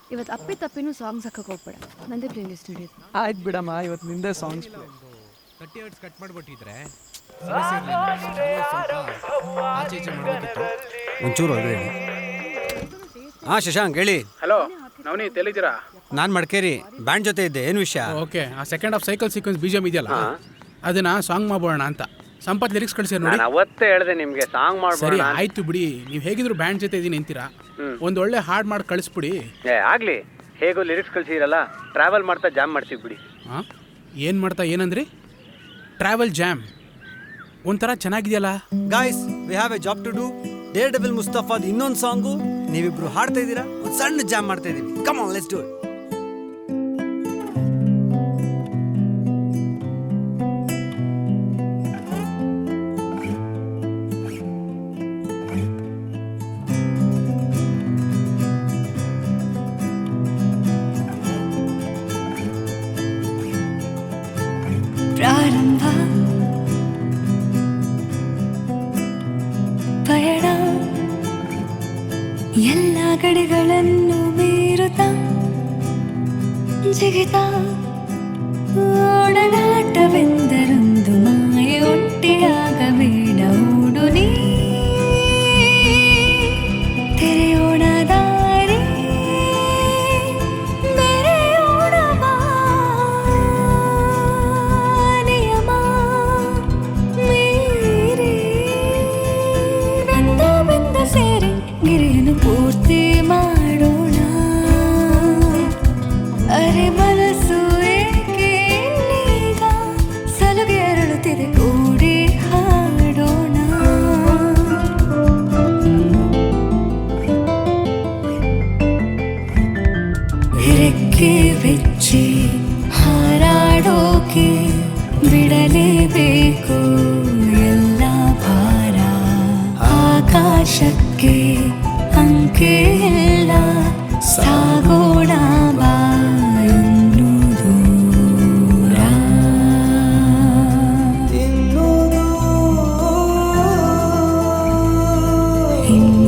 ಇವತ್ತು ಅಪ್ಪಿ ತಪ್ಪಿನೂ ಸಾಂಗ್ಸ್ ಹಾಕಕ್ಕೆ ಹೋಗ್ಬೇಡ ನಂದೇ ಪ್ಲೇ ಲಿಸ್ಟ್ ಹಿಡಿಯೋದು ಆಯ್ತು ಬಿಡಮ್ಮ ಇವತ್ತು ನಿಂದೆ ಸಾಂಗ್ಸ್ ತರ್ಟಿ ಹರ್ಟ್ಸ್ ಕಟ್ ಮಾಡ್ಬಿಟ್ಟಿದ್ರೆ ಸಮಸ್ಯೆ ಇರ್ಲಿಲ್ಲ. ಸ್ವಲ್ಪ ಆಚೆ ಈಚೆ ಮಾಡ್ಬೇಕಿತ್ತು ಒಂಚೂರು ಒಳಗಡೆ ಹೇಳಿ ಹಾಂ ಶಶಾಂಕ್ ಹೇಳಿ ಹಲೋ ನವನೀತ್ ಎಲ್ಲಿದ್ದೀರಾ ನಾನು ಮಡ್ಕೇರಿ ಬ್ಯಾಂಡ್ ಜೊತೆ ಇದ್ದೆ ಏನು ವಿಷಯ ಓಕೆ ಆ ಸೆಕೆಂಡ್ ಆಫ್ ಸೈಕಲ್ ಸೀಕ್ವೆನ್ಸ್ ಬೀಜಮ್ ಇದೆಯಲ್ಲ ಅದನ್ನ ಸಾಂಗ್ ಮಾಡ್ಬೋಣ ಅಂತ ಸಂಪತ್ ಲಿರಿಕ್ಸ್ ಕಳಿಸಿ ನೋಡಿ ಅವತ್ತೇ ಹೇಳಿದೆ ನಿಮಗೆ ಸಾಂಗ್ ಸರಿ ಆಯ್ತು ಬಿಡಿ ನೀವು ಹೇಗಿದ್ರು ಬ್ಯಾಂಡ್ ಜೊತೆ ಇದೀನಿ ಅಂತೀರಾ ಒಂದ್ ಒಳ್ಳೆ ಹಾಡ್ ಮಾಡಿ ಕಳಿಸ್ಬಿಡಿ ಏ ಆಗ್ಲಿ ಹೇಗೋ ಲಿರಿಕ್ಸ್ ಕಳ್ಸಿರಲ್ಲ ಟ್ರಾವೆಲ್ ಮಾಡ್ತಾ ಜಾಮ್ ಮಾಡ್ತೀವಿ ಬಿಡಿ ಹಾಂ ಏನು ಮಾಡ್ತಾ ಏನಂದ್ರಿ ಟ್ರಾವೆಲ್ ಜಾಮ್ ಒಂಥರ ಚೆನ್ನಾಗಿದೆಯಲ್ಲ guys we have a job to do there double ಮುಸ್ತಫಾದ್ ಇನ್ನೊಂದು ಸಾಂಗು ನೀವಿಬ್ರು ಹಾಡ್ತಾ ಇದ್ದೀರಾ ಒಂದು ಸಣ್ಣ ಜಾಮ್ ಮಾಡ್ತಾ ಇದೀವಿ ಕಮ್ ಆನ್ ಲೆಟ್ಸ್ ಡೂ ಪ್ರಾರಂಭ ಪಯಣ ಎಲ್ಲ ಗಡಿಗಳನ್ನು ಮೀರುತ್ತ ಜಿಗಿತ ಓಡನಾಟವೆಂದರೊಂದು ಮಾಯೆ ಒಟ್ಟಿಯಾಗಬೇಡ ಓಡು ನೀ ತೆರೆಯೋಣ ದಾರಿ ಬೆರೆಯೋಣ ಬಾ ನಿಯಮ ಮೀರಿ ಬೆಂದ ಬೆಂದ ಸೇರಿ ಗಿರಿಯನ್ನು ಪೂರ್ತಿ ಮಾಡೋಣ ಅರೆ ಮನಸ್ಸು ಏಕೆ ಇನ್ನೀಗ ಸಲುಗೆ ಅರಳುತ್ತಿದೆ ಕೂಡಿ ಹಾಡೋಣ ರೆಕ್ಕೆ ಬೆಚ್ಚಿ ಹಾರಾಡೋಕೆ ಬಿಡಲೇಬೇಕು ಎಲ್ಲ ಭಾರ ಆಕಾಶಕ್ಕೆ ಅಂಕೆ ಇಲ್ಲ ಸಾಗೋಣ ಬಾ ಇನ್ನೂ ದೂರ ಇನ್ನೂ